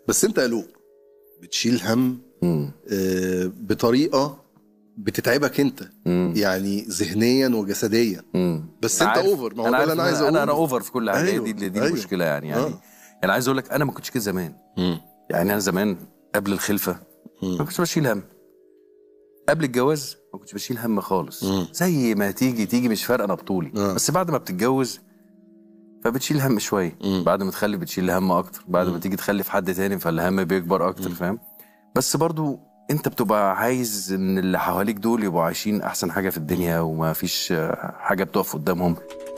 بس انت قلوق بتشيل هم مم. آه، بطريقه بتتعبك انت مم. يعني ذهنيا وجسديا مم. بس انت عارف- اوفر ما هو ده عارف اللي انا عايز انا انا اقوله اوفر في كل حاجه أيوة، دي دي, دي أيوة. المشكله يعني يعني آه. يعني عايز اقول لك انا ما كنتش كده زمان مم. يعني انا زمان قبل الخلفه ما كنتش بشيل هم قبل الجواز ما كنتش بشيل هم خالص مم. زي ما تيجي تيجي مش فارقه انا بطولي آه. بس بعد ما بتتجوز فبتشيل هم شويه مم. بعد ما تخلي بتشيل هم اكتر بعد ما تيجي تخلف حد تاني فالهم بيكبر اكتر فاهم بس برضو انت بتبقى عايز ان اللي حواليك دول يبقوا عايشين احسن حاجه في الدنيا وما فيش آه، حاجه بتقف قدامهم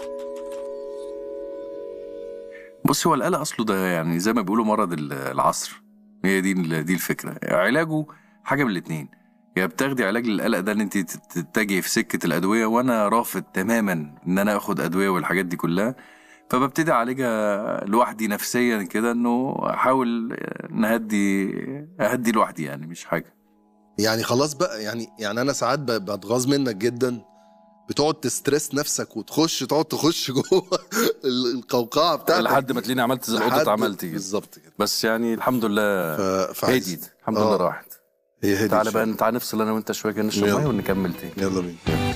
بص هو القلق اصله ده يعني زي ما بيقولوا مرض ال- العصر هي دي ال- دي الفكره علاجه حاجه من الاثنين يا بتاخدي علاج للقلق ده ان انت تت- تتجهي في سكه الادويه وانا رافض تماما ان انا اخد ادويه والحاجات دي كلها فببتدي اعالجها لوحدي نفسيا كده انه احاول نهدي اهدي لوحدي يعني مش حاجه يعني خلاص بقى يعني يعني انا ساعات ب- بتغاظ منك جدا بتقعد تسترس نفسك وتخش تقعد تخش جوه ال- القوقعه بتاعتك لحد ما تلاقيني عملت زي لحد- القطط عملت كده بالظبط كده بس يعني الحمد لله ف... فعايز- هديت الحمد آه. لله راحت هي هديت تعالى بقى شوية. تعالى نفصل انا وانت شويه كده نشرب يلا. ميه ونكمل تاني يلا بينا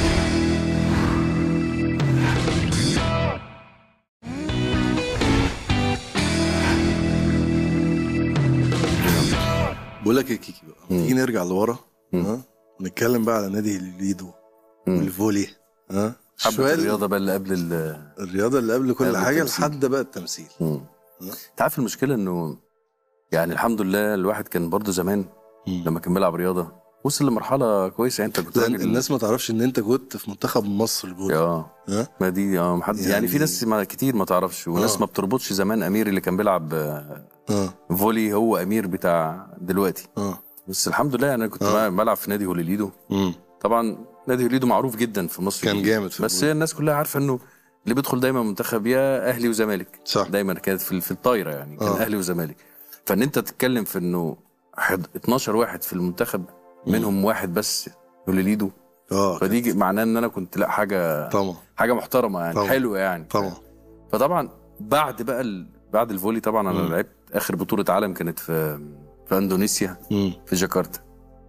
بقول لك يا كيكي بقى تيجي نرجع لورا ها ونتكلم بقى على نادي الليدو مم. والفولي ها حبة شوية الرياضه بقى اللي قبل ال الرياضه اللي قبل كل قبل حاجه التمثيل. لحد بقى التمثيل مم. انت عارف المشكله انه يعني الحمد لله الواحد كان برضه زمان مم. لما كان بيلعب رياضه وصل لمرحله كويسه يعني انت كنت لأن راجل الناس ما تعرفش ان انت كنت في منتخب مصر الفولي اه ها ما دي اه محد يعني, يعني- في ناس ما كتير ما تعرفش وناس آه. ما بتربطش زمان امير اللي كان بيلعب آه، اه فولي هو امير بتاع دلوقتي اه بس الحمد لله يعني انا كنت آه. بلعب في نادي هوليليدو مم. طبعا نادي هوليدو معروف جدا في مصر كان الجديدة. جامد في بس الفولي. هي الناس كلها عارفه انه اللي بيدخل دايما منتخب يا اهلي وزمالك صح. دايما كانت في في الطايره يعني كان آه. اهلي وزمالك فان انت تتكلم في انه حد- 12 واحد في المنتخب منهم واحد بس هوليليدو اه فدي معناه ان انا كنت لا حاجه طبعا حاجه محترمه يعني طبعا. حلوه يعني طبعا فطبعا بعد بقى ال... بعد الفولي طبعا انا مم. لعبت اخر بطوله عالم كانت في في اندونيسيا مم. في جاكرتا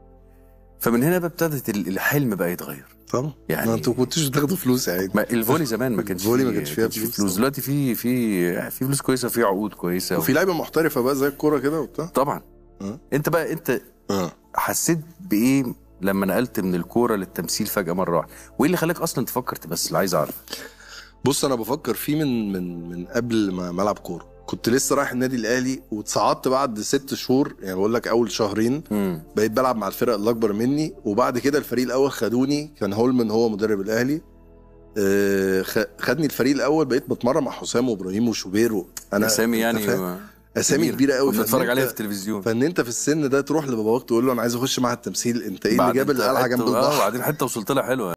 فمن هنا بقى ابتدت ال- الحلم بقى يتغير طبعا يعني- ما انتوا كنتوا بتاخدوا فلوس يا عيني ما الفولي زمان ما كانش الفولي ما فيه- كانش فيها كانش فيه فلوس فلوس طبعا. دلوقتي في في في فلوس كويسه وفي عقود كويسه وفي لعيبه محترفه بقى زي الكوره كده وبتاع طبعا آه. انت بقى انت اه حسيت بايه لما نقلت من الكوره للتمثيل فجاه مره واحده وايه اللي خلاك اصلا تفكر تمثل عايز اعرف بص انا بفكر فيه من من من قبل ما ما العب كوره كنت لسه رايح النادي الاهلي واتصعدت بعد ست شهور يعني بقول لك اول شهرين امم بقيت بلعب مع الفرق اللي اكبر مني وبعد كده الفريق الاول خدوني كان هولمان هو مدرب الاهلي آه، خ- خدني الفريق الاول بقيت بتمرن مع حسام وابراهيم وشوبير و... انا اسامي أنت يعني فاهم؟ اسامي كبيره قوي فإن بنتفرج أنت- عليها في التلفزيون فان انت في السن ده تروح لباباك تقول له انا عايز اخش مع التمثيل انت ايه اللي بعد جاب انت القلعه حتة- جنب اه البحر وبعدين حته وصلت لها حلوه